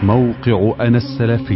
موقع أنا السلفي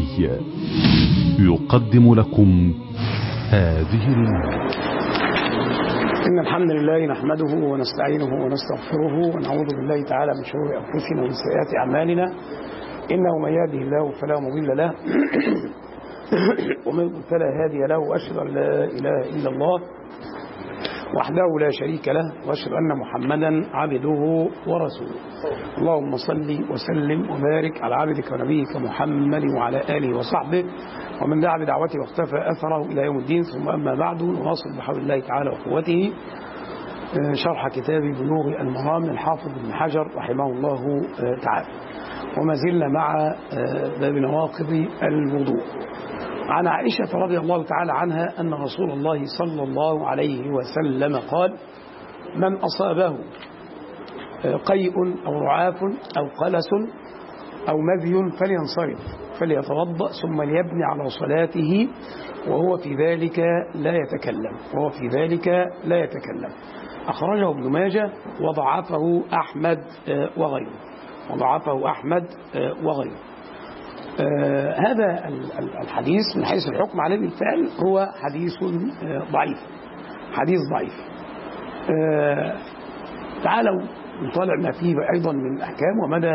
يقدم لكم هذه المادة إن الحمد لله نحمده ونستعينه ونستغفره ونعوذ بالله تعالى من شرور أنفسنا ومن سيئات أعمالنا إنه من يهده الله فلا مضل له ومن يضلل فلا هادي له وأشهد أن لا إله إلا الله وحده لا شريك له وأشهد أن محمدا عبده ورسوله اللهم صل وسلم وبارك على عبدك ونبيك محمد وعلى آله وصحبه ومن دعا بدعوته واختفى أثره إلى يوم الدين ثم أما بعد نواصل بحول الله تعالى وقوته شرح كتاب بلوغ المرام للحافظ ابن حجر رحمه الله تعالى وما زلنا مع باب نواقض الوضوء عن عائشة رضي الله تعالى عنها أن رسول الله صلى الله عليه وسلم قال من أصابه قيء أو رعاف أو قلس أو مذي فلينصرف فليتوضأ ثم ليبني على صلاته وهو في ذلك لا يتكلم وهو في ذلك لا يتكلم أخرجه ابن ماجه وضعفه أحمد وغيره وضعفه أحمد وغيره آه هذا الحديث من حيث الحكم عليه بالفعل هو حديث آه ضعيف حديث ضعيف آه تعالوا نطالع ما فيه أيضا من الأحكام ومدى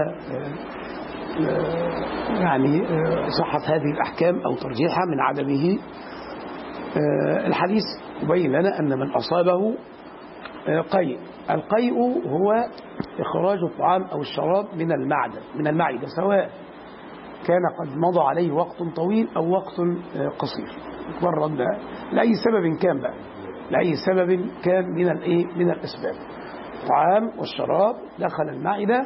يعني صحة هذه الأحكام أو ترجيحها من عدمه الحديث يبين لنا أن من أصابه قيء القيء هو إخراج الطعام أو الشراب من المعدة من المعدة سواء كان قد مضى عليه وقت طويل أو وقت قصير مجرد لأي سبب كان بقى لأي سبب كان من الإيه من الأسباب الطعام والشراب دخل المعدة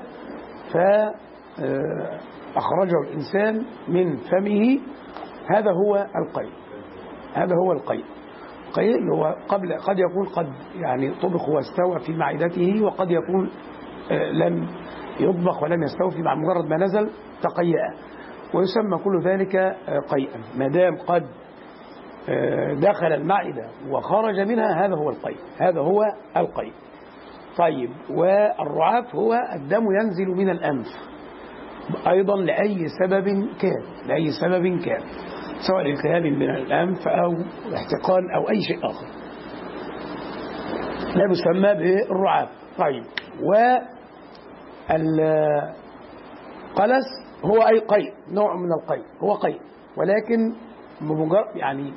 فأخرجه الإنسان من فمه هذا هو القيء هذا هو القيء القيء اللي هو قبل قد يكون قد يعني طبخ واستوى في معدته وقد يكون لم يطبخ ولم يستوفي مع مجرد ما نزل تقيأ ويسمى كل ذلك قيئا ما دام قد دخل المعدة وخرج منها هذا هو القيء هذا هو القيء طيب والرعاف هو الدم ينزل من الأنف أيضا لأي سبب كان لأي سبب كان سواء التهاب من الأنف أو احتقان أو أي شيء آخر لا يسمى بالرعاف طيب و القلس هو أي قيء نوع من القيء هو قيء ولكن بمجرد يعني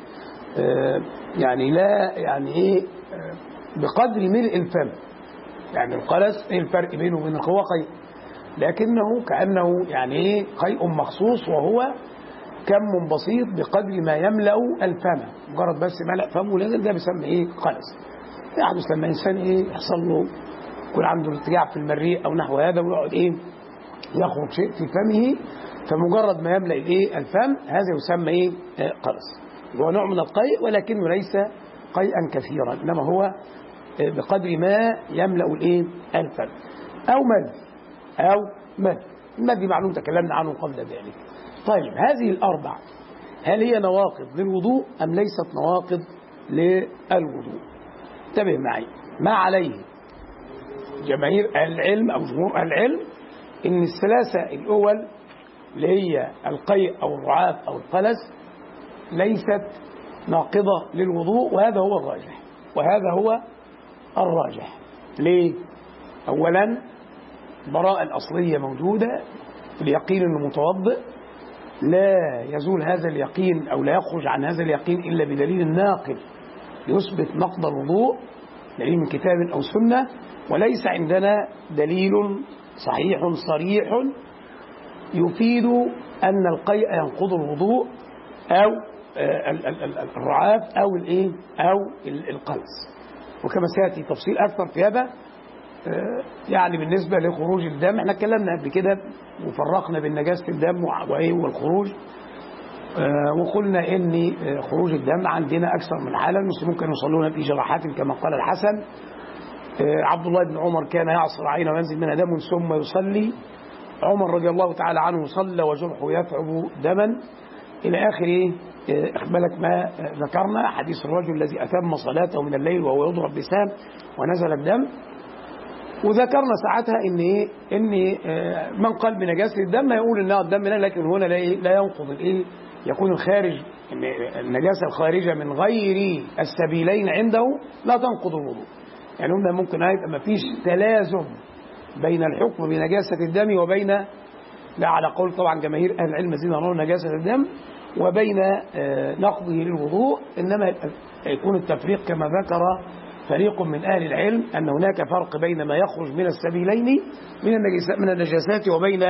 يعني لا يعني ايه بقدر ملء الفم يعني القلس ايه الفرق بينه وبين هو قيء لكنه كأنه يعني ايه قيء مخصوص وهو كم بسيط بقدر ما يملأ الفم مجرد بس ملأ فمه لازم ده بيسمى ايه قلس يحدث لما انسان ايه يحصل له يكون عنده ارتجاع في المريء او نحو هذا ويقعد ايه يخرج شيء في فمه فمجرد ما يملأ الايه الفم هذا يسمى ايه قرص هو نوع من القيء ولكنه ليس قيئا كثيرا انما هو بقدر ما يملأ الايه الفم او مد او مد المد معلوم تكلمنا عنه قبل ذلك طيب هذه الاربع هل هي نواقض للوضوء ام ليست نواقض للوضوء انتبه معي ما عليه جماهير العلم او جمهور العلم ان الثلاثة الاول اللي هي القيء او الرعاف او القلس ليست ناقضة للوضوء وهذا هو الراجح وهذا هو الراجح ليه اولا البراءة الاصلية موجودة اليقين انه متوضئ لا يزول هذا اليقين او لا يخرج عن هذا اليقين الا بدليل ناقل يثبت نقض الوضوء دليل من كتاب او سنه وليس عندنا دليل صحيح صريح يفيد أن القيء ينقض الوضوء أو الرعاف أو الإيه أو القلس وكما سيأتي تفصيل أكثر في هذا يعني بالنسبة لخروج الدم احنا اتكلمنا قبل كده وفرقنا بين نجاسة الدم وايه والخروج وقلنا ان خروج الدم عندنا اكثر من حالة المسلمون كانوا يصلون في جراحات كما قال الحسن عبد الله بن عمر كان يعصر عينه وينزل منها دم ثم يصلي عمر رضي الله تعالى عنه صلى وجرحه يثعب دما إلى آخر أخبلك ما ذكرنا حديث الرجل الذي أتم صلاته من الليل وهو يضرب بسام ونزل الدم وذكرنا ساعتها ان ايه ان آه، من قال بنجاسه الدم يقول انها الدم لا لكن هنا لا إيه؟ لا ينقض الايه يكون الخارج إن النجاسه الخارجه من غير السبيلين عنده لا تنقض الوضوء يعني هنا ممكن يبقى ما فيش تلازم بين الحكم بنجاسه الدم وبين لا على قول طبعا جماهير اهل العلم الذين يرون نجاسه الدم وبين آه، نقضه للوضوء انما يكون التفريق كما ذكر فريق من اهل العلم ان هناك فرق بين ما يخرج من السبيلين من النجاسات من النجاسات وبين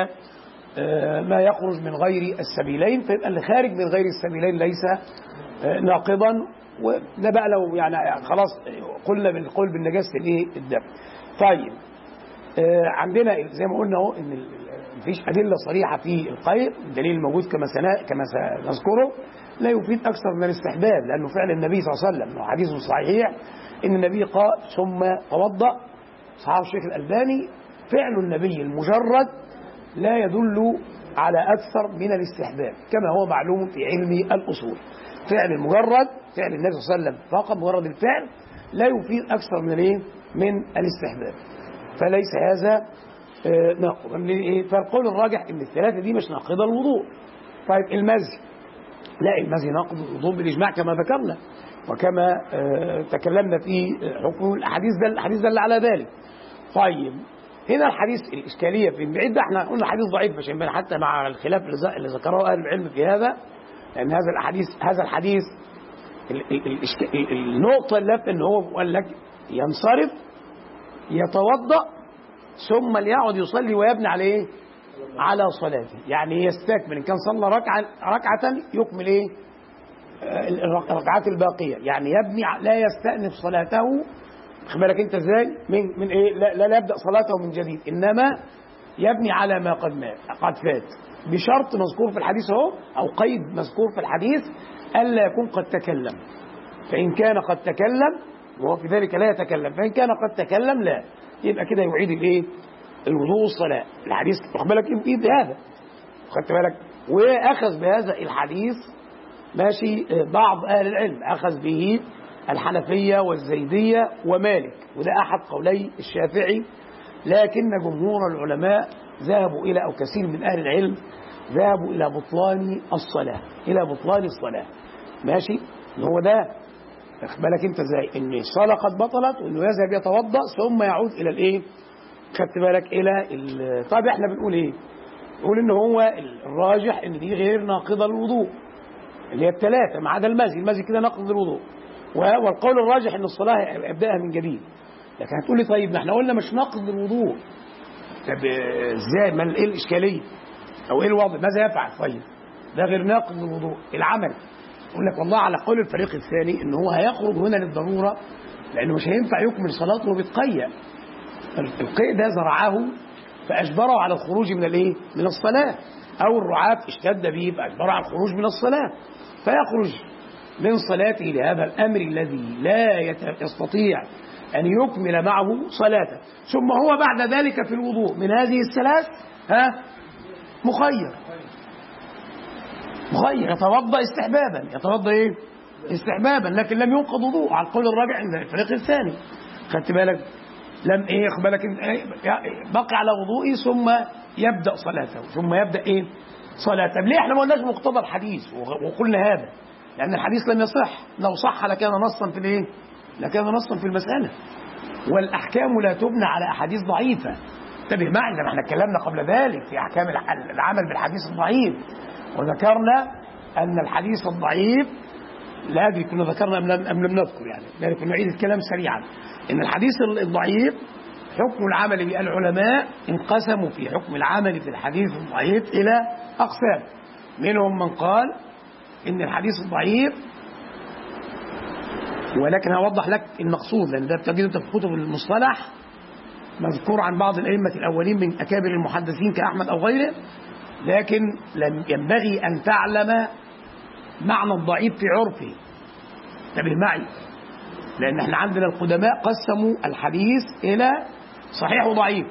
آه، ما يخرج من غير السبيلين فيبقى اللي خارج من غير السبيلين ليس آه، ناقضا وده بقى لو يعني خلاص قلنا بالقول بالنجاسه الايه الدم طيب آه، عندنا زي ما قلنا اهو ان ال- مفيش ادله صريحه في القيد الدليل الموجود كما سنا كما سنذكره لا يفيد اكثر من الاستحباب لانه فعل النبي صلى الله عليه وسلم وحديث صحيح ان النبي قال ثم توضا صحابه الشيخ الالباني فعل النبي المجرد لا يدل على اكثر من الاستحباب كما هو معلوم في علم الاصول فعل المجرد فعل النبي صلى الله عليه وسلم فقط مجرد الفعل لا يفيد اكثر من الايه من الاستحباب فليس هذا آه، ناقضا من ايه فالقول الراجح ان الثلاثه دي مش ناقضه الوضوء طيب المزي لا المزي ناقض الوضوء بالاجماع كما ذكرنا وكما آه، تكلمنا في حكم الاحاديث ده الاحاديث دل على ذلك طيب هنا الحديث الاشكاليه في بعيد ده احنا قلنا حديث ضعيف مش هنبين حتى مع الخلاف اللي ذ- اللي ذكره اهل العلم في هذا لان هذا الحديث هذا الحديث ال- ال- الإشك- ال- النقطه اللي ان هو قال لك ينصرف يتوضا ثم ليعد يصلي ويبني على ايه؟ على صلاته يعني يستكمل ان كان صلى ركعه ركعه يكمل ايه؟ آه، الركعات الباقيه يعني يبني ع- لا يستأنف صلاته خد بالك انت ازاي؟ من من ايه؟ لا, لا, لا يبدا صلاته من جديد انما يبني على ما قد ما قد فات بشرط مذكور في الحديث اهو او قيد مذكور في الحديث الا يكون قد تكلم فإن كان قد تكلم وهو في ذلك لا يتكلم فإن كان قد تكلم لا يبقى كده يعيد الايه الوضوء والصلاة الحديث واخد بالك يفيد هذا خدت بالك واخذ بهذا الحديث ماشي آه، بعض اهل العلم اخذ به الحنفيه والزيديه ومالك وده احد قولي الشافعي لكن جمهور العلماء ذهبوا الى او كثير من اهل العلم ذهبوا الى بطلان الصلاه الى بطلان الصلاه ماشي هو ده واخد بالك انت ازاي ان الصلاه قد بطلت وانه يذهب يتوضا ثم يعود الى الايه خدت بالك الى ال- طب احنا بنقول ايه نقول ان هو الراجح ان دي غير ناقضه الوضوء اللي هي الثلاثه ما عدا المزي المزي كده ناقض الوضوء و- والقول الراجح ان الصلاه يبداها من جديد لكن هتقول لي طيب ما احنا قلنا مش ناقض الوضوء طب آه، ازاي ما ايه الاشكاليه او ايه الوضع ماذا يفعل طيب ده غير ناقض الوضوء العمل يقول لك والله على قول الفريق الثاني ان هو هيخرج هنا للضروره لانه مش هينفع يكمل صلاته وبيتقيأ القيء ده زرعه فاجبره على الخروج من الايه؟ من الصلاه او الرعاة اشتد به فاجبره على الخروج من الصلاه فيخرج من صلاته لهذا الامر الذي لا يت- يستطيع ان يكمل معه صلاته ثم هو بعد ذلك في الوضوء من هذه الثلاث ها مخير مخير يتوضا استحبابا يتوضا ايه؟ استحبابا لكن لم ينقض وضوء على القول الراجع عند الفريق الثاني خدت بالك لم ايه خد بالك انت إيه؟ بقي على وضوئه ثم يبدا صلاته ثم يبدا ايه؟ صلاته طب ليه احنا ما قلناش مقتضى الحديث وغ- وقلنا هذا لان الحديث لم يصح لو صح لكان نصا في الايه؟ لكان نصا في المساله والاحكام لا تبنى على احاديث ضعيفه انتبه معي زي ما احنا اتكلمنا قبل ذلك في احكام الع- العمل بالحديث الضعيف وذكرنا ان الحديث الضعيف لا ادري كنا ذكرنا ام لم, أم لم نذكر يعني لذلك نعيد الكلام سريعا ان الحديث الضعيف حكم العمل بالعلماء انقسموا في حكم العمل في الحديث الضعيف الى اقسام منهم من قال ان الحديث الضعيف ولكن هوضح لك المقصود لان ده بتجد انت في كتب المصطلح مذكور عن بعض الائمه الاولين من اكابر المحدثين كاحمد او غيره لكن لم ينبغي ان تعلم معنى الضعيف في عرفه انتبه معي لان احنا عندنا القدماء قسموا الحديث الى صحيح وضعيف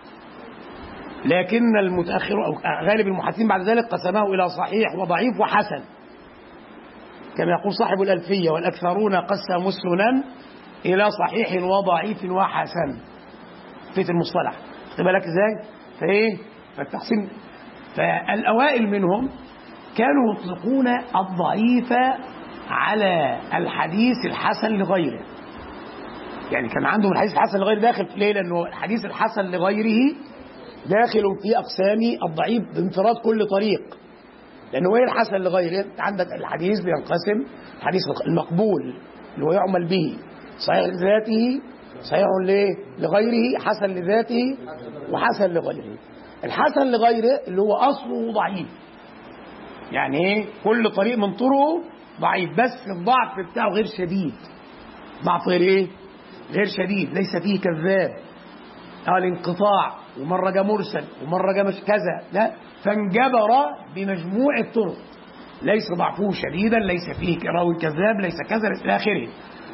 لكن المتاخر او غالب المحدثين بعد ذلك قسمه الى صحيح وضعيف وحسن كما يقول صاحب الألفية والأكثرون قسموا السنن إلى صحيح وضعيف وحسن في المصطلح خد بالك ازاي فايه فالتقسيم فالاوائل منهم كانوا يطلقون الضعيف على الحديث الحسن لغيره يعني كان عندهم الحديث الحسن لغيره داخل ليه لانه الحديث الحسن لغيره داخل في اقسام الضعيف بانفراد كل طريق لانه ايه الحسن لغيره عندك الحديث بينقسم الحديث المقبول اللي هو يعمل به صحيح لذاته صحيح ليه لغيره حسن لذاته وحسن لغيره الحسن لغيره اللي هو اصله ضعيف يعني ايه كل طريق من طرقه ضعيف بس الضعف بتاعه غير شديد ضعف غير ايه غير شديد ليس فيه كذاب قال انقطاع ومره جاء مرسل ومره جاء مش كذا لا فانجبر بمجموع الطرق ليس ضعفه شديدا ليس فيه راوي كذاب ليس كذا الى اخره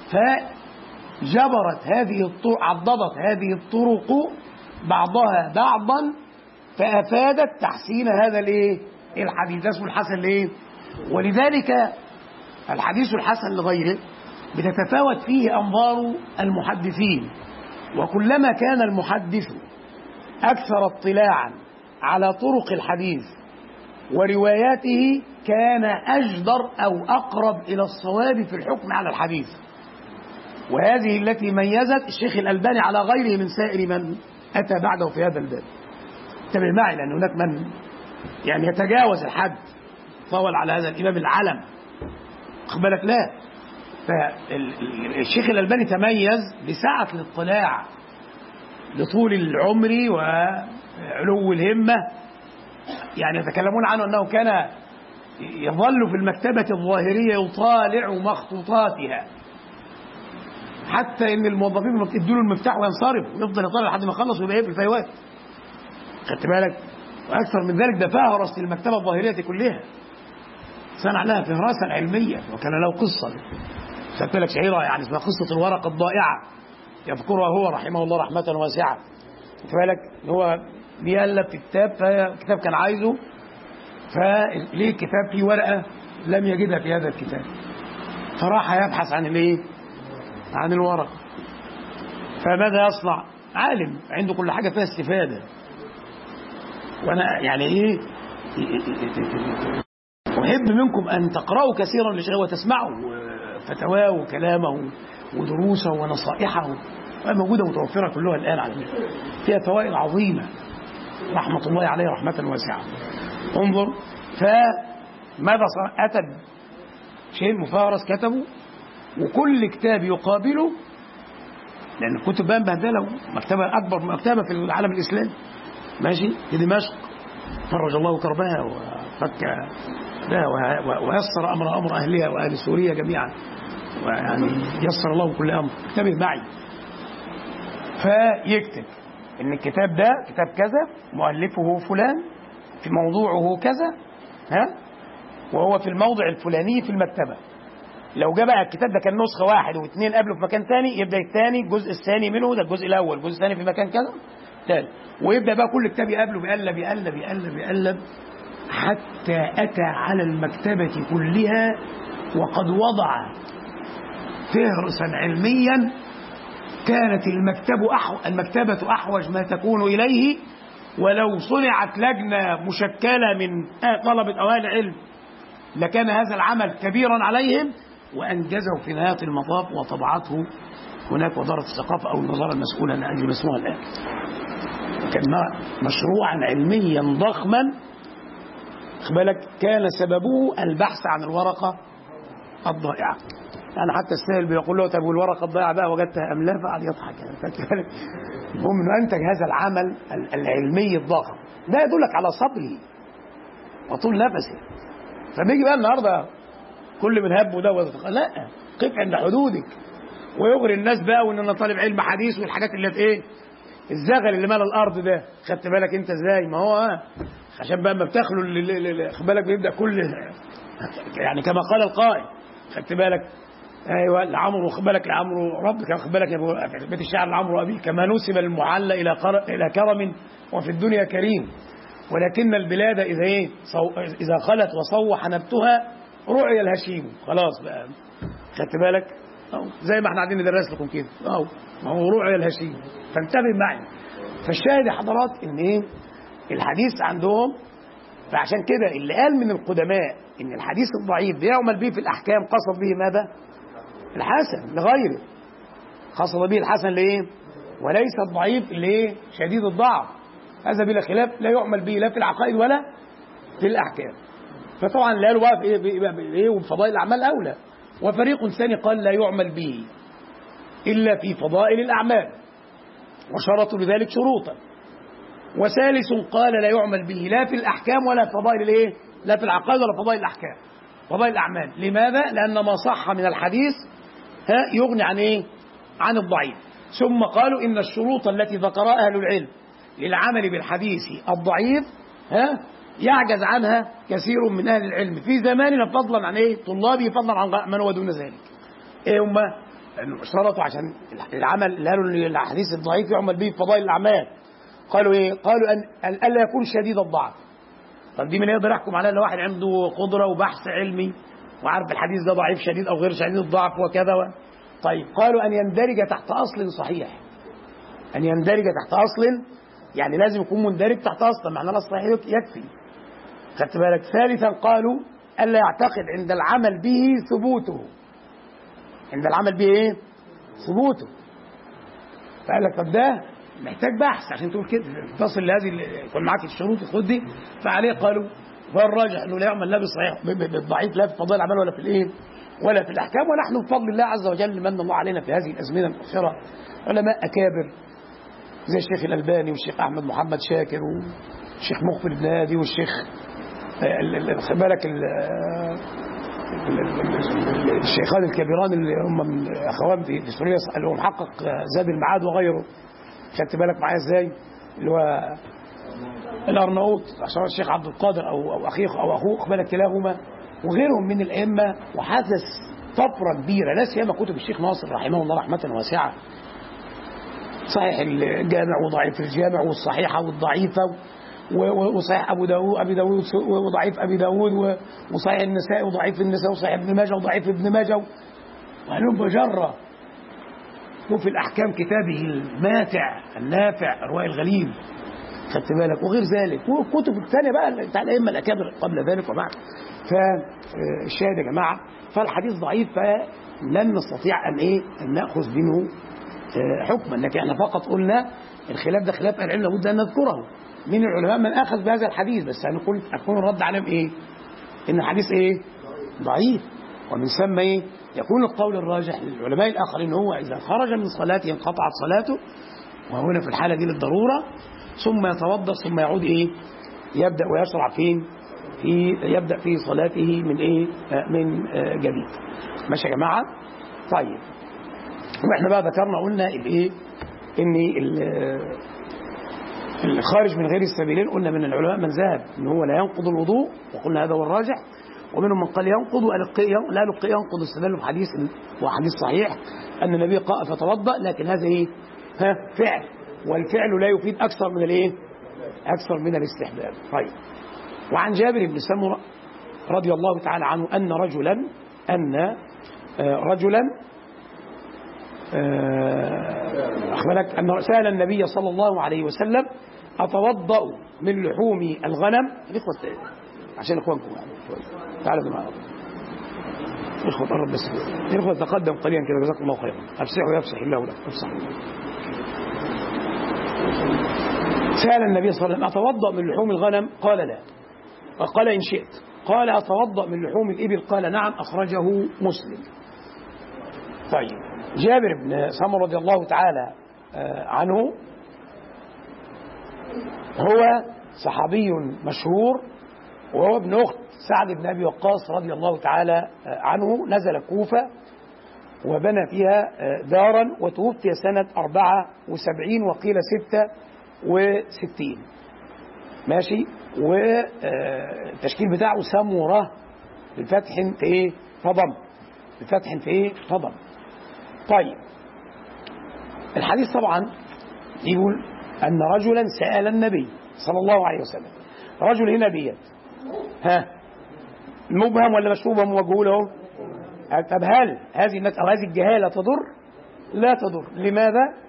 فجبرت هذه الطرق عضدت هذه الطرق بعضها بعضا فافادت تحسين هذا الايه الحديث اسمه الحسن لايه ولذلك الحديث الحسن لغيره بتتفاوت فيه انظار المحدثين وكلما كان المحدث اكثر اطلاعا على طرق الحديث ورواياته كان اجدر او اقرب الى الصواب في الحكم على الحديث وهذه التي ميزت الشيخ الالباني على غيره من سائر من اتى بعده في هذا الباب انتبه معي لان هناك من يعني يتجاوز الحد طول على هذا الامام العلم خد بالك لا فالشيخ الألباني تميز بسعة الاطلاع لطول العمر وعلو الهمة يعني يتكلمون عنه أنه كان يظل في المكتبة الظاهرية يطالع مخطوطاتها حتى ان الموظفين لما بتدوا له المفتاح وينصرف ويفضل يطالع لحد ما يخلص ويبقى في الفيوات خدت بالك واكثر من ذلك ده فهرس المكتبه الظاهريه كلها صنع لها فهراسا علميه وكان له قصه سألت لك شهيرة يعني اسمها قصة الورقة الضائعة يذكرها هو رحمه الله رحمة واسعة خدت بالك هو بيألف في كتاب فكتاب كان عايزه فليه كتاب فيه ورقة لم يجدها في هذا الكتاب فراح يبحث عن الايه؟ عن الورقة فماذا يصنع؟ عالم عنده كل حاجة فيها استفادة وأنا يعني إيه أحب منكم أن تقرأوا كثيرا لشيخ وتسمعوا فتواه وكلامه ودروسه ونصائحه موجودة متوفرة كلها الآن على فكرة فيها فوائد عظيمة رحمة الله عليه رحمة واسعة انظر فماذا صار أتى شيء مفارس كتبه وكل كتاب يقابله لأن الكتب بقى مبهدلة مكتبة أكبر مكتبة في العالم الإسلامي ماشي في دمشق فرج الله كربها وفك لا ويسر أمر أمر أهلها وأهل سوريا جميعا ويعني يسر الله كل أمر انتبه معي فيكتب إن الكتاب ده كتاب كذا مؤلفه فلان في موضوعه كذا ها وهو في الموضع الفلاني في المكتبة لو جاء بقى الكتاب ده كان نسخة واحد واثنين قبله في مكان ثاني يبدأ الثاني الجزء الثاني منه ده الجزء الأول الجزء الثاني في مكان كذا ثالث ويبدأ بقى كل كتاب يقابله بيقلب يقلب يقلب يقلب حتى أتى على المكتبة كلها وقد وضع فهرسا علميا كانت المكتب أحو... المكتبة أحوج ما تكون إليه ولو صنعت لجنة مشكلة من طلبة أوائل العلم لكان هذا العمل كبيرا عليهم وأنجزه في نهاية المطاف وطبعته هناك وزارة الثقافة أو الوزارة المسؤولة عن أجل اسمها الآن كان مشروعا علميا ضخما بالك كان سببه البحث عن الورقة الضائعة يعني حتى السائل بيقول له طب والورقة الضائعة بقى وجدتها أم لا فقعد يضحك يعني المهم انه انتج هذا العمل العلمي الضخم ده يدلك على صبره وطول نفسه فبيجي بقى النهارده كل من هب وده لا قف عند حدودك ويغري الناس بقى وان انا طالب علم حديث والحاجات اللي في ايه الزغل اللي مال الارض ده خدت بالك انت ازاي ما هو عشان بقى ما بتخلو خد بالك بيبدا كل يعني كما قال القائل خدت بالك ايوه لعمرو خد بالك لعمرو ربك خد بالك يا بيت الشعر لعمرو ابي كما نسب المعلى الى الى كرم وفي الدنيا كريم ولكن البلاد اذا ايه صو... اذا خلت وصوح نبتها رعي الهشيم خلاص بقى خدت بالك أو زي ما احنا قاعدين ندرس لكم كده اهو ما هو رعي الهشيم فانتبه معي فالشاهد يا حضرات ان ايه الحديث عندهم فعشان كده اللي قال من القدماء ان الحديث الضعيف بيعمل به في الاحكام قصد به ماذا؟ الحسن لغيره قصد به الحسن لايه؟ وليس الضعيف اللي ايه؟ شديد الضعف هذا بلا خلاف لا يعمل به لا في العقائد ولا في الاحكام فطبعا لا قالوا بقى في ايه بايه وفضائل الاعمال اولى وفريق ثاني قال لا يعمل به الا في فضائل الاعمال وشرطوا لذلك شروطا وثالث قال لا يعمل به لا في الاحكام ولا في فضائل الايه لا في العقائد ولا فضائل الاحكام فضائل الاعمال لماذا لان ما صح من الحديث ها يغني عن ايه عن الضعيف ثم قالوا ان الشروط التي ذكرها اهل العلم للعمل بالحديث الضعيف ها يعجز عنها كثير من اهل العلم في زماننا فضلا عن ايه طلابه فضلا عن من هو دون ذلك ايه هم اشترطوا عشان العمل اللي قالوا ان الحديث الضعيف يعمل به في فضائل الاعمال قالوا ايه قالوا ان الا يكون شديد الضعف طب دي من يقدر يحكم عليها لو واحد عنده قدره وبحث علمي وعارف الحديث ده ضعيف شديد او غير شديد الضعف وكذا و... طيب قالوا ان يندرج تحت اصل صحيح ان يندرج تحت اصل يعني لازم يكون مندرج تحت اصل معنى الاصل صحيح يكفي خدت بالك ثالثا قالوا الا يعتقد عند العمل به ثبوته عند العمل به ايه ثبوته فقال لك طب ده محتاج بحث عشان تقول كده تصل لهذه يكون معاك الشروط الخد دي فعليه قالوا فالراجح انه لا يعمل لا بالصحيح بالضعيف لا في فضائل الاعمال ولا في الايه ولا في الاحكام ونحن بفضل الله عز وجل من الله علينا في هذه الازمنه المؤخره علماء اكابر زي الشيخ الالباني والشيخ احمد محمد شاكر والشيخ مخبر بن هادي والشيخ خد بالك الشيخان الكبيران اللي هم من اخوان في سوريا اللي هو محقق زاد المعاد وغيره خدت بالك معايا ازاي اللي هو الارناؤوط عشان الشيخ عبد القادر او او اخيه او اخوه بالك كلاهما وغيرهم من الائمه وحدث طفره كبيره لا سيما كتب الشيخ ناصر رحمه الله رحمه واسعه صحيح الجامع وضعيف الجامع والصحيحه والضعيفه وصحيح ابو داوود ابي داوود وضعيف ابي داوود وصحيح النساء وضعيف النساء وصحيح ابن ماجه وضعيف ابن ماجه وهلم جره وفي الأحكام كتابه الماتع النافع رواية الغليل خدت بالك وغير ذلك والكتب الثانية بقى بتاع الأئمة الأكابر قبل ذلك وبعد فالشاهد يا جماعة فالحديث ضعيف فلن نستطيع أن إيه أن نأخذ منه حكما لكن احنا فقط قلنا الخلاف ده خلاف العلم لابد أن نذكره من العلماء من أخذ بهذا الحديث بس هنقول أكون الرد عليهم إيه؟ إن الحديث إيه؟ ضعيف ومن ثم إيه؟ يكون القول الراجح للعلماء الآخرين هو إذا خرج من صلاته انقطعت صلاته وهنا في الحالة دي للضرورة ثم يتوضأ ثم يعود إيه يبدأ ويشرع فين في يبدأ في صلاته من إيه آه من آه جديد ماشي يا جماعة طيب واحنا بقى ذكرنا قلنا الايه ان الخارج من غير السبيلين قلنا من العلماء من ذهب ان هو لا ينقض الوضوء وقلنا هذا هو الراجح ومنهم من قال ينقض وقال لا ينقض استدلوا بحديث وحديث صحيح ان النبي قاء فتوضا لكن هذا ايه؟ ها فعل والفعل لا يفيد اكثر من الايه؟ اكثر من الاستحباب. طيب. وعن جابر بن سمره رضي الله تعالى عنه ان رجلا ان رجلا أخبرك أن سأل النبي صلى الله عليه وسلم أتوضأ من لحوم الغنم الإخوة عشان إخوانكم يعني تعالوا معنا إخوة قرب بس إخوة تقدم قليلا كده جزاكم الله خيرا أفسحوا يفسح الله لك أفسحوا سأل النبي صلى الله عليه وسلم أتوضأ من لحوم الغنم قال لا قال إن شئت قال أتوضأ من لحوم الإبل قال نعم أخرجه مسلم طيب جابر بن سمر رضي الله تعالى عنه هو صحابي مشهور وهو ابن أخت سعد بن أبي وقاص رضي الله تعالى عنه نزل كوفة وبنى فيها دارا وتوفي سنة 74 وقيل 66 ماشي والتشكيل بتاعه سمورة بفتح في ايه فضم بفتح في ايه فضم طيب الحديث طبعا يقول أن رجلا سأل النبي صلى الله عليه وسلم رجل هنا بيد ها مبهم ولا مش مبهم ومجهول اهو طب هل هذه أو هذه الجهالة تضر؟ لا تضر لماذا؟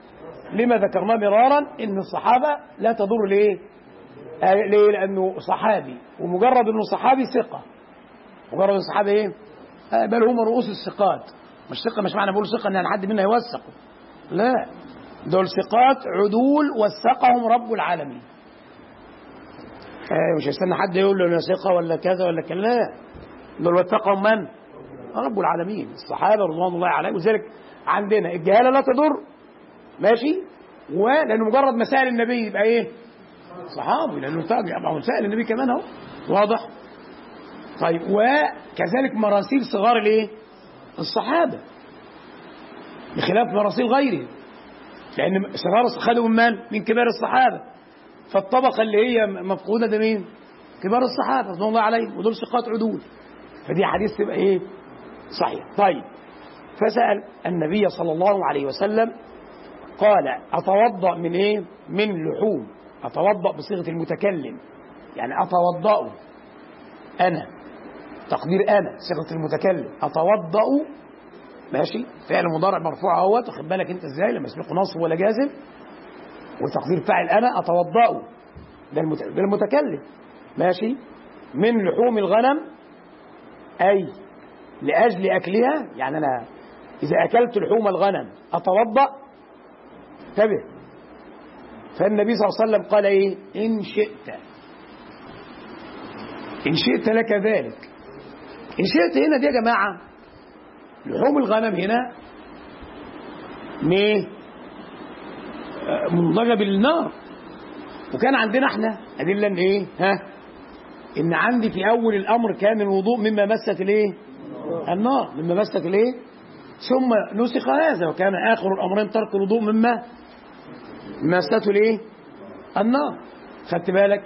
لما ذكرناه مرارا ان الصحابه لا تضر ليه؟ آه، ليه؟ لانه صحابي ومجرد انه صحابي ثقه مجرد الصحابه ايه؟ آه، بل هم رؤوس الثقات مش ثقه مش معنى بقول ثقه ان حد منا يوثق لا دول ثقات عدول وثقهم رب العالمين آه، مش هيستنى حد يقول له انا ثقه ولا كذا ولا كذا لا دول وثقهم من؟ رب العالمين الصحابه رضوان الله عليهم ولذلك عندنا الجهاله لا تضر ماشي ولانه مجرد مسائل النبي يبقى ايه؟ صحابي لانه طبعا مسائل النبي كمان اهو واضح؟ طيب وكذلك مراسيل صغار الايه؟ الصحابه بخلاف مراسيل غيرهم لان صغار خدوا من من؟ من كبار الصحابه فالطبقه اللي هي مفقوده ده مين؟ كبار الصحابه رضوان الله عليهم ودول ثقات عدول فدي حديث تبقى ايه؟ صحيح طيب فسأل النبي صلى الله عليه وسلم قال أتوضأ من إيه؟ من لحوم أتوضأ بصيغة المتكلم يعني أتوضأ أنا تقدير أنا صيغة المتكلم أتوضأ ماشي فعل مضارع مرفوع اهوت واخد بالك أنت إزاي لما يسبقه نصب ولا جازم وتقدير فاعل أنا أتوضأ ده المت- ده المتكلم ماشي من لحوم الغنم أي لأجل أكلها يعني أنا إذا أكلت لحوم الغنم أتوضأ انتبه فالنبي صلى الله عليه وسلم قال إيه إن شئت إن شئت لك ذلك إن شئت هنا دي يا جماعة لحوم الغنم هنا ميه آه، منضجة بالنار وكان عندنا احنا أدلة إن إيه ها إن عندي في أول الأمر كان الوضوء مما مست الإيه النار مما مست الإيه ثم نسخ هذا وكان آخر الأمرين ترك الوضوء مما مسته الإيه النار خدت بالك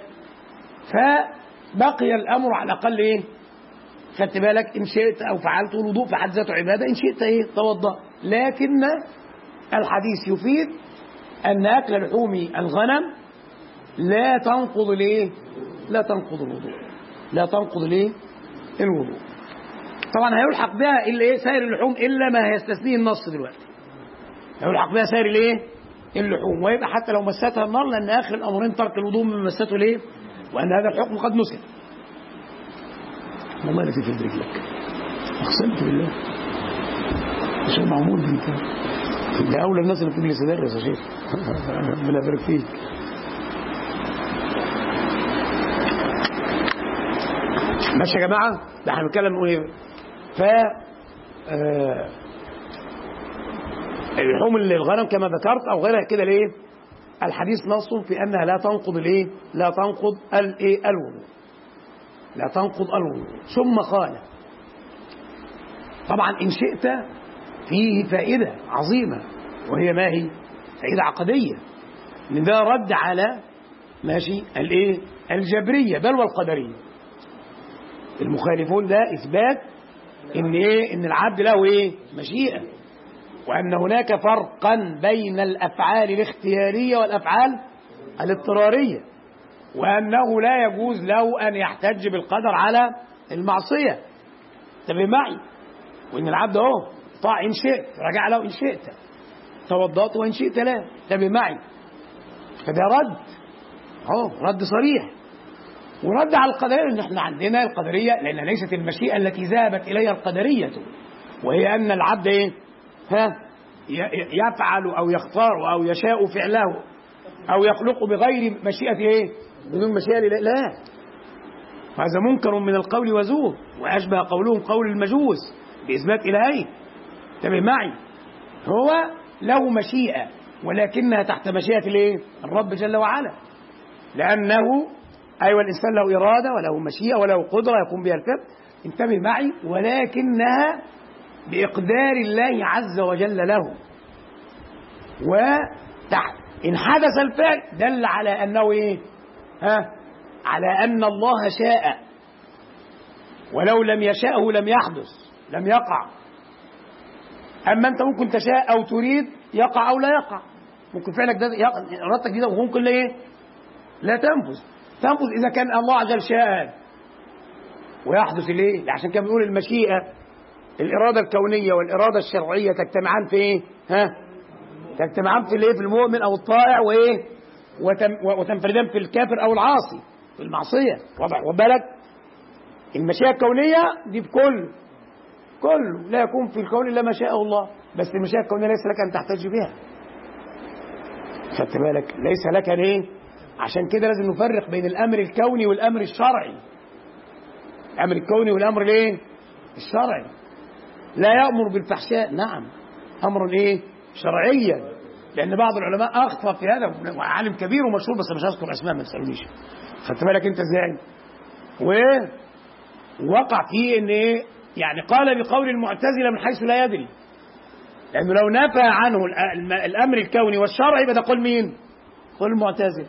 فبقي الأمر على الأقل إيه خدت بالك إن شئت أو فعلت الوضوء في حد ذاته عبادة إن شئت إيه توضأ لكن الحديث يفيد أن أكل لحوم الغنم لا تنقض الإيه لا تنقض الوضوء لا تنقض الإيه الوضوء طبعا هيلحق بها الا ايه سائر اللحوم الا ما هيستثنيه النص دلوقتي هيلحق بها سائر الايه اللحوم ويبقى حتى لو مستها النار لان اخر الامرين ترك الوضوء من مسته ليه وان هذا الحكم قد نسخ والله لا تفيد رجلك اقسمت بالله مش معمول انت ده اولى الناس اللي بتجلس تدرس يا شيخ ربنا يبارك فيك ماشي يا جماعه ده احنا بنتكلم نقول ايه ف آه، اللحوم اللي الغنم كما ذكرت او غيرها كده ليه الحديث نص في انها لا تنقض الايه لا تنقض الايه الوضوء لا تنقض الوضوء ثم قال طبعا ان شئت فيه فائده عظيمه وهي ما هي فائده عقديه ان ده رد على ماشي الايه الجبريه بل والقدريه المخالفون ده اثبات ان ايه ان العبد له ايه مشيئه وان هناك فرقا بين الافعال الاختياريه والافعال الاضطراريه وانه لا يجوز له ان يحتج بالقدر على المعصيه انتبه معي وان العبد اهو طاع ان شئت رجع له ان شئت توضأت وان شئت لا انتبه معي فده رد اهو رد صريح ورد على القدرية ان احنا عندنا القدرية لان ليست المشيئة التي ذهبت اليها القدرية وهي ان العبد ايه ها ي- يفعل او يختار او يشاء فعله او يخلق بغير مشيئة ايه بدون مشيئة لله لا هذا منكر من القول وزور واشبه قولهم قول المجوس باثبات الهين انتبه معي هو له مشيئة ولكنها تحت مشيئة الايه الرب جل وعلا لأنه أيوة الإنسان له إرادة وله مشيئة وله قدرة يقوم بها الفعل انتبه معي ولكنها بإقدار الله عز وجل له وتحت إن حدث الفعل دل على أنه إيه ها على أن الله شاء ولو لم يشاءه لم يحدث لم يقع أما أنت ممكن تشاء أو تريد يقع أو لا يقع ممكن فعلك ده يقع- إرادتك دي وممكن لا إيه لا تنفذ تنفذ إذا كان الله عز وجل شاء ويحدث ليه؟ عشان كان بيقول المشيئة الإرادة الكونية والإرادة الشرعية تجتمعان في إيه؟ ها؟ تجتمعان في الايه في المؤمن او الطائع وايه وتم وتنفردان في الكافر او العاصي في المعصيه واضح وبالك المشيئه الكونيه دي بكل كله لا يكون في الكون الا ما شاء الله بس المشيئه الكونيه ليس لك ان تحتج بها خدت بالك ليس لك ايه عشان كده لازم نفرق بين الامر الكوني والامر الشرعي الامر الكوني والامر الايه الشرعي لا يامر بالفحشاء نعم امر ايه شرعيا لان بعض العلماء اخطا في هذا وعالم كبير ومشهور بس مش هذكر اسماء ما تسالونيش خدت بالك انت ازاي ووقع فيه ان ايه يعني قال بقول المعتزله من حيث لا يدري لانه لو نفى عنه الامر الكوني والشرعي يبقى ده قول مين قول المعتزله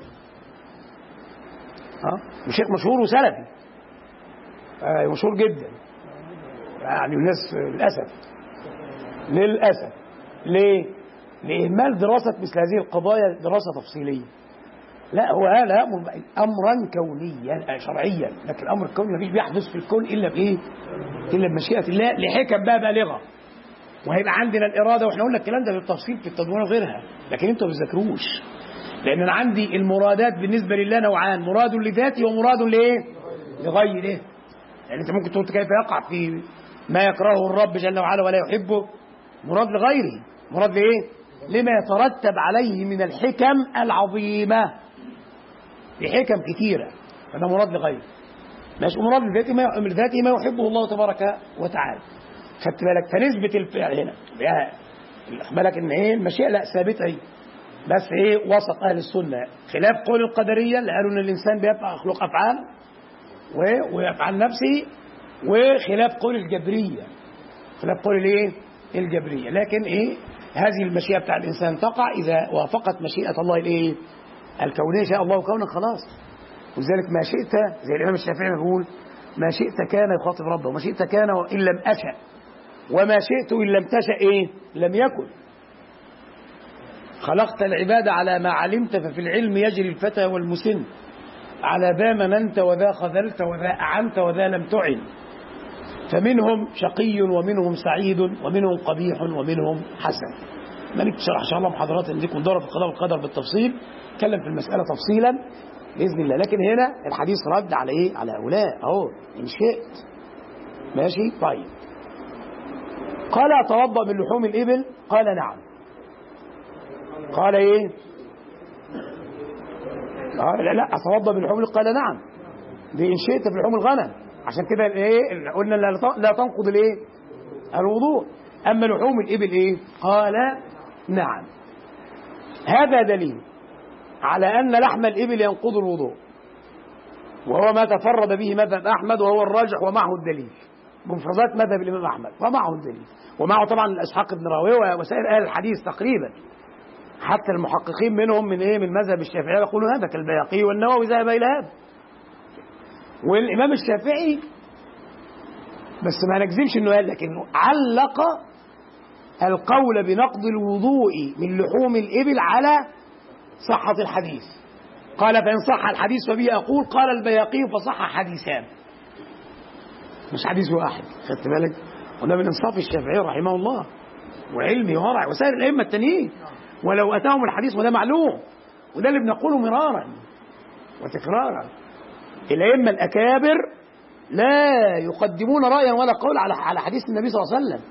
ها وشيخ مشهور وسلفي آه مشهور جدا يعني الناس للاسف للاسف ليه لإهمال دراسة مثل هذه القضايا دراسة تفصيلية لا هو هذا يأمر أمرا كونيا شرعيا لكن الأمر الكوني مفيش بيحدث في الكون إلا بإيه؟ إلا بمشيئة الله لحكم بقى بالغة وهيبقى عندنا الإرادة وإحنا قلنا الكلام ده بالتفصيل في التدوين وغيرها لكن أنتوا ما بتذاكروش لأن أنا عندي المرادات بالنسبة لله نوعان مراد لذاتي ومراد لإيه؟ لغيره يعني أنت ممكن تقول كيف يقع في ما يكرهه الرب جل وعلا ولا يحبه مراد لغيره مراد لإيه؟ لما يترتب عليه من الحكم العظيمة بحكم كثيرة فده مراد لغيره ماشي مراد لذاته ما لذاته ما يحبه الله تبارك وتعالى خدت بالك فنسبة الفعل هنا بالك ان ايه المشيئة لا ثابتة ايه بس ايه وسط اهل السنة خلاف قول القدرية اللي قالوا ان الانسان بيبقى يخلق افعال ويفعل نفسه وخلاف قول الجبرية خلاف قول الايه الجبرية لكن ايه هذه المشيئة بتاع الإنسان تقع إذا وافقت مشيئة الله الإيه؟ الكونية شاء الله كونا خلاص ولذلك ما شئت زي الإمام الشافعي بيقول ما شئت كان يخاطب ربه وما شئت كان وإن لم أشأ وما شئت إن لم تشأ إيه؟ لم يكن خلقت العباد على ما علمت ففي العلم يجري الفتى والمسن على ذا مننت وذا خذلت وذا أعنت وذا لم تعن فمنهم شقي ومنهم سعيد ومنهم قبيح ومنهم حسن مالك تشرح ان شاء الله محاضرات نديكم دورة في القضاء والقدر بالتفصيل نتكلم في المسألة تفصيلا بإذن الله لكن هنا الحديث رد على إيه على هؤلاء أهو إن شئت ماشي طيب قال أتوضأ من لحوم الإبل قال نعم قال إيه قال لا لا أتوضأ من لحوم قال نعم دي إن شئت في لحوم الغنم عشان كده ايه قلنا لا تنقض الايه الوضوء اما لحوم الابل ايه قال نعم هذا دليل على ان لحم الابل ينقض الوضوء وهو ما تفرد به مذهب احمد وهو الراجح ومعه الدليل مفردات مذهب الامام احمد ومعه الدليل ومعه طبعا اسحاق بن راهويه وسائر اهل الحديث تقريبا حتى المحققين منهم من ايه من مذهب الشافعيه يقولون هذا كالبياقي والنووي ذهب الى هذا والإمام الشافعي بس ما نجزمش انه قال لكنه علق القول بنقض الوضوء من لحوم الإبل على صحة الحديث قال فإن صح الحديث فبه أقول قال البياقي فصح حديثان مش حديث واحد خدت بالك وده من إنصاف الشافعي رحمه الله وعلمي ورع وسائر الأئمة التانيين ولو أتاهم الحديث وده معلوم وده اللي بنقوله مرارا وتكرارا الأئمة الأكابر لا يقدمون رأيا ولا قول على على حديث النبي صلى الله عليه وسلم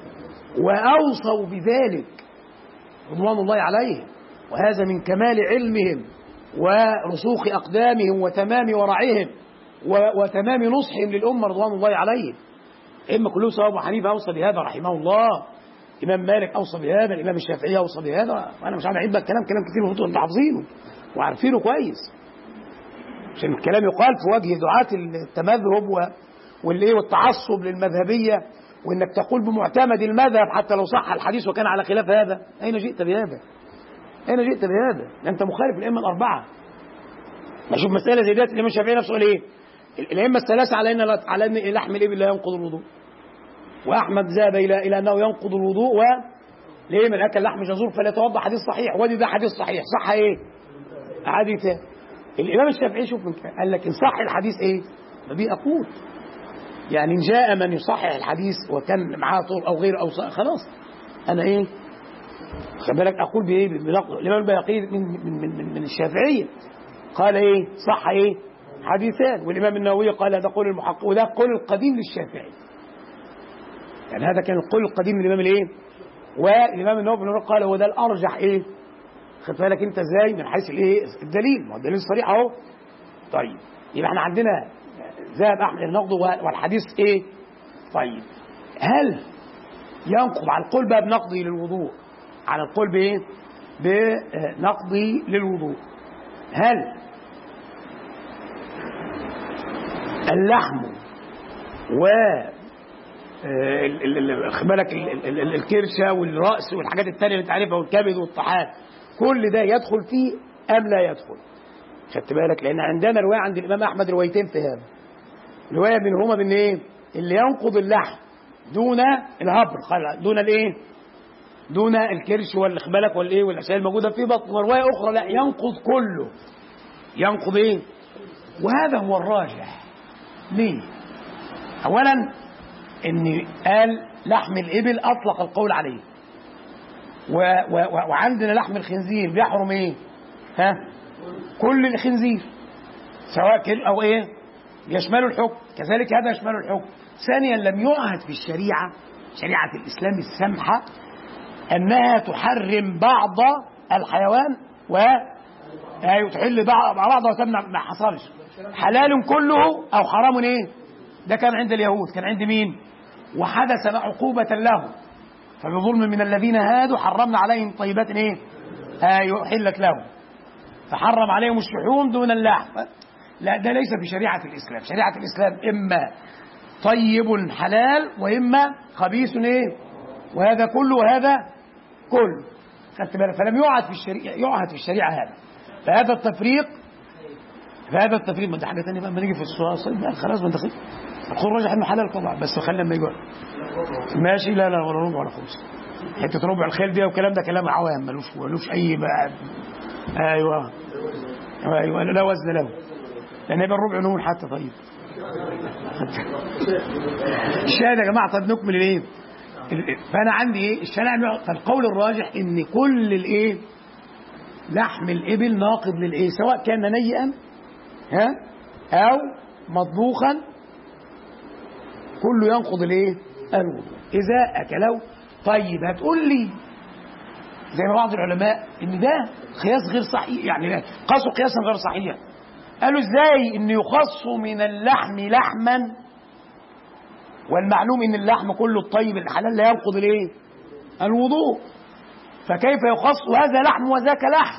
وأوصوا بذلك رضوان الله عليهم وهذا من كمال علمهم ورسوخ أقدامهم وتمام ورعهم وتمام نصحهم للأمة رضوان الله عليهم إما كلهم سواء أبو حنيفة أوصى بهذا رحمه الله إمام مالك أوصى بهذا الإمام الشافعي أوصى بهذا وأنا مش عارف أعيد بقى الكلام كلام كتير وانتم حافظينه وعارفينه كويس عشان الكلام يقال في وجه دعاة التمذهب والايه والتعصب للمذهبية وانك تقول بمعتمد المذهب حتى لو صح الحديث وكان على خلاف هذا اين جئت بهذا اين جئت بهذا انت مخالف الائمه الاربعه اشوف مساله زي ديت الامام الشافعي نفسه قال ايه الائمه الثلاثه على ان على ان لحم الابل لا ينقض الوضوء واحمد ذهب الى الى انه ينقض الوضوء و ليه من اكل لحم جزور فليتوضا حديث صحيح ودي ده حديث صحيح صح ايه حديث الامام الشافعي شوف من قال لك ان صح الحديث ايه فبي اقول يعني ان جاء من يصحح الحديث وكان معاه طول او غيره او خلاص انا ايه خد بالك اقول بايه بنقد الامام البيهقي من من من, من, من الشافعيه قال ايه صح ايه حديثان والامام النووي قال هذا قول المحقق وده قول القديم للشافعي يعني هذا كان القول القديم للامام الايه والامام النووي بن قال هو ده الارجح ايه خد بالك انت ازاي من حيث الايه الدليل ما هو الدليل صريح اهو طيب يبقى احنا عندنا ذهب احمد النقد والحديث ايه طيب هل ينقض على القول بقى بنقضي للوضوء على القول بايه بنقضي للوضوء هل اللحم و خد بالك الكرشه والراس والحاجات التانيه اللي انت عارفها والكبد والطحال كل ده يدخل فيه ام لا يدخل خدت بالك لان عندنا روايه عند الامام احمد روايتين في هذا روايه منهما من ايه اللي ينقض اللحم دون الهبر دون الايه دون الكرش والخبالك والايه والاشياء الموجوده في بطن وروايه اخرى لا ينقض كله ينقض ايه وهذا هو الراجح ليه اولا ان قال لحم الابل اطلق القول عليه و و و وعندنا لحم الخنزير بيحرم ايه ها كل الخنزير سواء كل او ايه يشمل الحكم كذلك هذا يشمل الحكم ثانيا لم يعهد في الشريعه شريعه الاسلام السمحه انها تحرم بعض الحيوان و تحل بعض وتمنع ما حصلش حلال كله او حرام ايه ده كان عند اليهود كان عند مين وحدث عقوبة له فبظلم من الذين هادوا حرمنا عليهم طيبات ايه آه حلت لهم فحرم عليهم الشحوم دون اللحم لا ده ليس في شريعة الإسلام شريعة الإسلام إما طيب حلال وإما خبيث ايه وهذا كله وهذا كله خدت بالك فلم يعهد في الشريعة يعهد في الشريعة هذا فهذا التفريق فهذا التفريق ما ده حاجة ثانية بقى لما نيجي في السؤال خلاص ما دخلت القول راجح انه حلال طبعا بس خلي لما يجوا ماشي لا لا ولا ربع ولا خمس حته ربع الخيل دي والكلام ده كلام عوام ملوش ملوش اي بقى ايوه ايوه لا وزن له لان يبقى الربع نقول حتى طيب الشاهد يا جماعه طب نكمل الايه فانا عندي ايه الشارع فالقول الراجح ان كل الايه لحم الابل ناقض للايه سواء كان نيئا ها او مطبوخا كله ينقض الايه الوضوء اذا اكله طيب هتقول لي زي ما بعض العلماء ان ده قياس غير صحيح يعني قاسوا قياسا غير صحيح قالوا ازاي ان يخص من اللحم لحما والمعلوم ان اللحم كله الطيب الحلال لا ينقض الايه الوضوء فكيف يخص هذا لحم وذاك لحم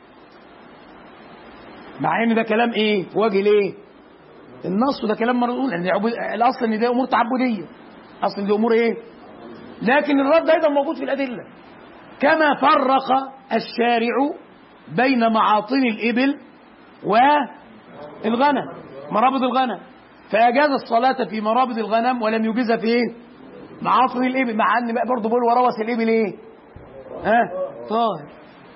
مع ان ده كلام ايه في وجه الايه النص ده كلام مرضون لان عبود... الاصل ان دي امور تعبديه اصل دي امور ايه لكن الرد ايضا موجود في الادله كما فرق الشارع بين معاطن الابل والغنم مرابض الغنم فاجاز الصلاه في مرابض الغنم ولم يجيزها في ايه معاطن الابل مع ان بقى برضه بيقول وروث الابل ايه ها طاهر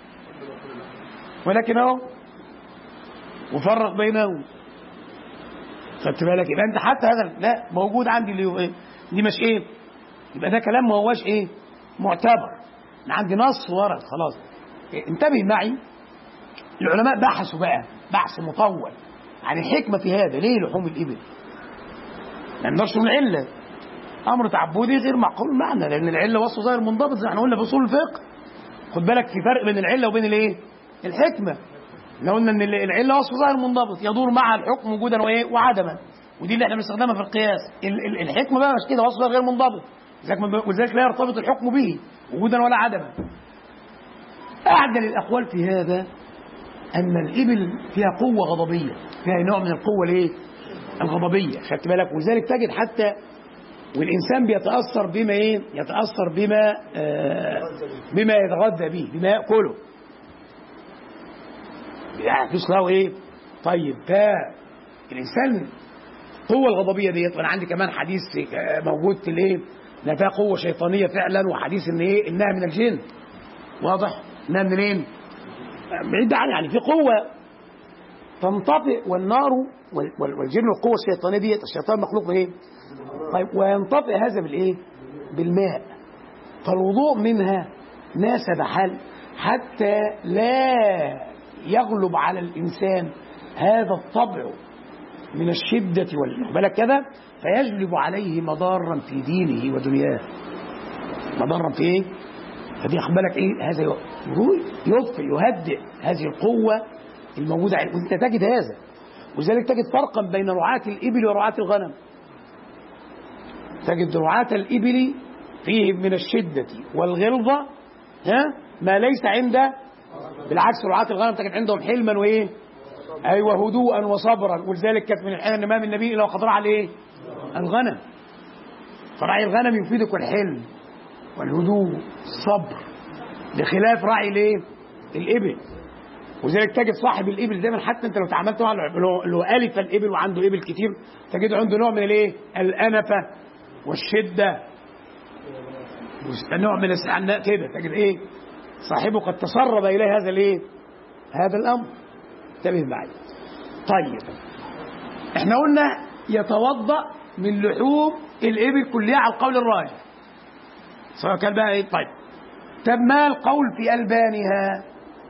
ولكن اهو وفرق بينهم خدت بالك يبقى انت حتى هذا لا موجود عندي اللي هو ايه دي مش ايه يبقى ده كلام ما هواش ايه معتبر انا عندي نص ورد خلاص إيه انتبه معي العلماء بحثوا بقى بحث مطول عن الحكمه في هذا ليه لحوم الابل ما نقدرش العله امر تعبدي غير معقول المعنى لان العله وصف ظاهر منضبط زي ما احنا قلنا في اصول الفقه خد بالك في فرق بين العله وبين الايه الحكمه احنا قلنا ان العله وصف ظاهر منضبط يدور مع الحكم وجودا وايه وعدما ودي اللي احنا بنستخدمها في القياس الحكمه بقى مش كده وصف غير منضبط ولذلك لا يرتبط الحكم به وجودا ولا عدما اعدل الاقوال في هذا ان الابل فيها قوه غضبيه فيها نوع من القوه الايه الغضبيه خدت بالك ولذلك تجد حتى والانسان بيتاثر بما ايه يتاثر بما آه بما يتغذى به بما ياكله يعني له ايه طيب فالانسان القوه الغضبيه ديت وانا عندي كمان حديث موجود في الايه ان فيها قوه شيطانيه فعلا وحديث ان ايه انها من الجن واضح انها منين بعيد عن يعني في قوه تنطفئ والنار والجن والقوه الشيطانيه ديت الشيطان مخلوق من ايه طيب وينطفئ هذا بالايه بالماء فالوضوء منها ناسب حال حتى لا يغلب على الإنسان هذا الطبع من الشدة بالك كذا فيجلب عليه مضارا في دينه ودنياه مضارا في ايه؟ فدي خد بالك ايه هذا يطفئ يهدئ هذه القوة الموجودة وانت تجد هذا ولذلك تجد فرقا بين رعاة الإبل ورعاة الغنم تجد رعاة الإبل فيه من الشدة والغلظة ها ما ليس عند بالعكس رعاة الغنم تجد عندهم حلما وإيه أيوة هدوءا وصبرا ولذلك كانت من الحين أمام النبي لو قد على إيه الغنم فراعي الغنم يفيدك الحلم والهدوء الصبر بخلاف راعي الايه الإبل وذلك تجد صاحب الإبل دايما حتى أنت لو تعاملت مع اللي هو ألف الإبل وعنده إبل كتير تجد عنده نوع من الايه الأنفة والشدة نوع من الاستعناء كده تجد ايه صاحبه قد تسرب اليه هذا الايه هذا الامر انتبه معي طيب احنا قلنا يتوضا من لحوم الابل كلها على القول الراجح سواء كان بقى ايه طيب طب ما القول في البانها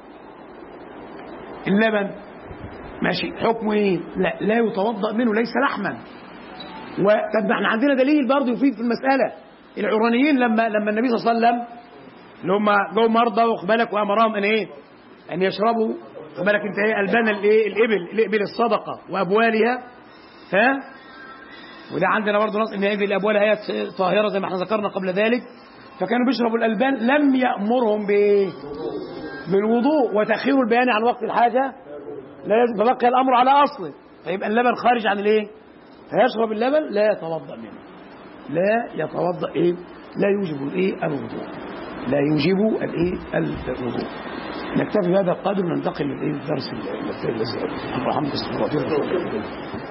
اللبن ماشي حكمه ايه لا لا يتوضا منه ليس لحما وطب احنا عندنا دليل برضه يفيد في المساله العرانيين لما لما النبي صلى الله عليه وسلم اللي هم جو مرضى واخد بالك وامرهم ان ايه؟ ان يشربوا خد بالك انت ايه البان الايه؟ الابل الابل الصدقه وابوالها ها؟ وده عندنا برضه نص ان ابل ابوالها هي طاهره زي ما احنا ذكرنا قبل ذلك فكانوا بيشربوا الالبان لم يامرهم بايه؟ بالوضوء وتاخير البيان عن وقت الحاجه لا يجب فبقي الامر على اصله فيبقى اللبن خارج عن الايه؟ فيشرب اللبن لا يتوضا منه لا يتوضا ايه لا يوجب الايه الوضوء لا يوجب الايه الوضوء نكتفي بهذا القدر وننتقل للايه الدرس الحمد لله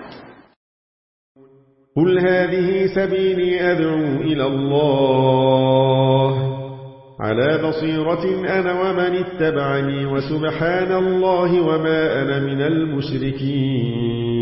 قل هذه سبيلي أدعو إلى الله على بصيرة أنا ومن اتبعني وسبحان الله وما أنا من المشركين